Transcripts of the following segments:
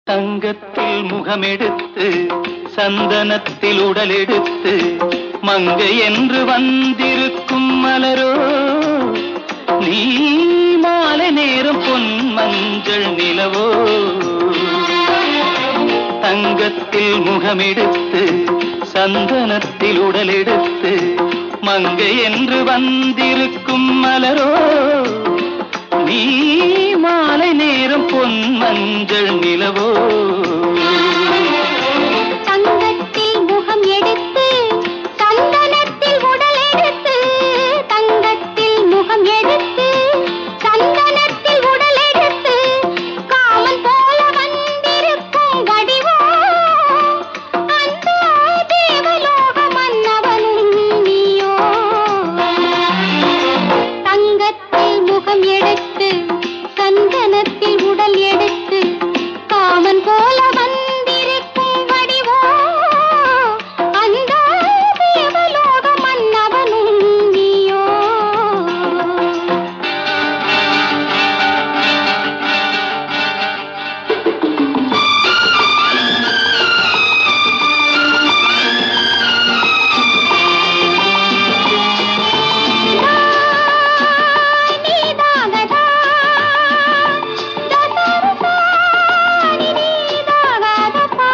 தங்கத்தில் முகமெடுத்து சந்தனத்தில் உடலெடுத்து மங்கை என்று வந்திருக்கும் மலரோ நீ மாலை நேரம் பொன் மஞ்சள் நிலவோ தங்கத்தில் முகமெடுத்து சந்தனத்தில் உடலெடுத்து மங்கை என்று வந்திருக்கும் மலரோ நீ மாலை நேரம் பொன் மஞ்சள் நிலவோ தங்கத்தில் முகம் எடுத்து சந்தனத்தில் உடல் எடுத்து தங்கத்தில் முகம் எடுத்து சந்தனத்தில் உடல் எடுத்து காமன் போல வந்திருக்கும் வடிவோ அந்த தேவலோக மன்னவனும் நீயோ தங்கத்தில் முகம் எடுத்து சந்தனத்தில் உடல் எடுத்து காமன் போல வந்திருக்கும் வடிவோ அந்த தேவலோக மன்னவனும் நீயோ நீதாகதா ததரதா நீதாகதா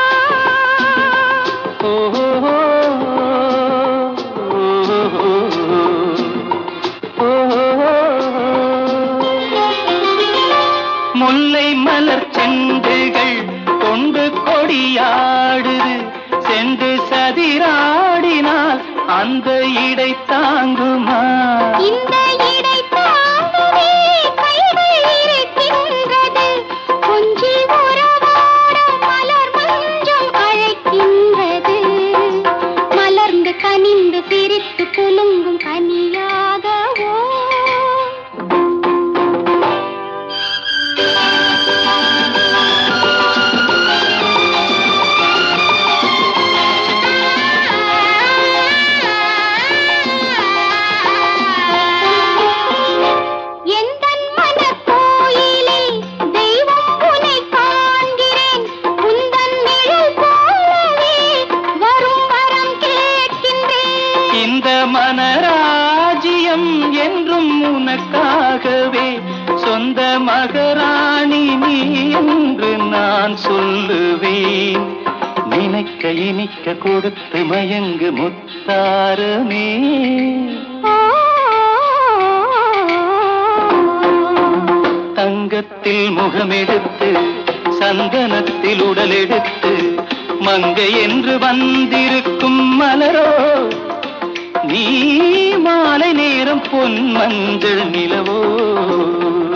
ஓ, ஓ, ஓ, முல்லை மலர் செண்டுகள் கொண்டு கொடியாடுது சென்று சதிராடினால் அந்த இடை தாங்குமா இந்த இடை தாங்கவே கைகள் இருக்கின்றது கொஞ்சி உறவாட மலர் மஞ்சம் அழைக்கின்றது மலர்ந்து கனிந்து பிரித்து குலுங்கும் கனியாகவோ எந்தன் மனக்கோயிலில் தெய்வம் உனை காண்கிறேன் உந்தன் நிழல் போலவே வரும் வரம் கேட்கின்றேன் இந்த மனராஜ்யம் என்றும் உனக்காகவே சொந்த மகராணி நீ என்று நான் சொல்லுவேன் நினைக்க இனிக்க கொடுத்து மயங்கு முத்தாரமே தங்கத்தில் முகமெடுத்து சந்தனத்தில் உடலெடுத்து மங்கை என்று வந்திருக்கும் மலரோ நீ மாலை நேரம் பொன் மஞ்சள் நிலவோ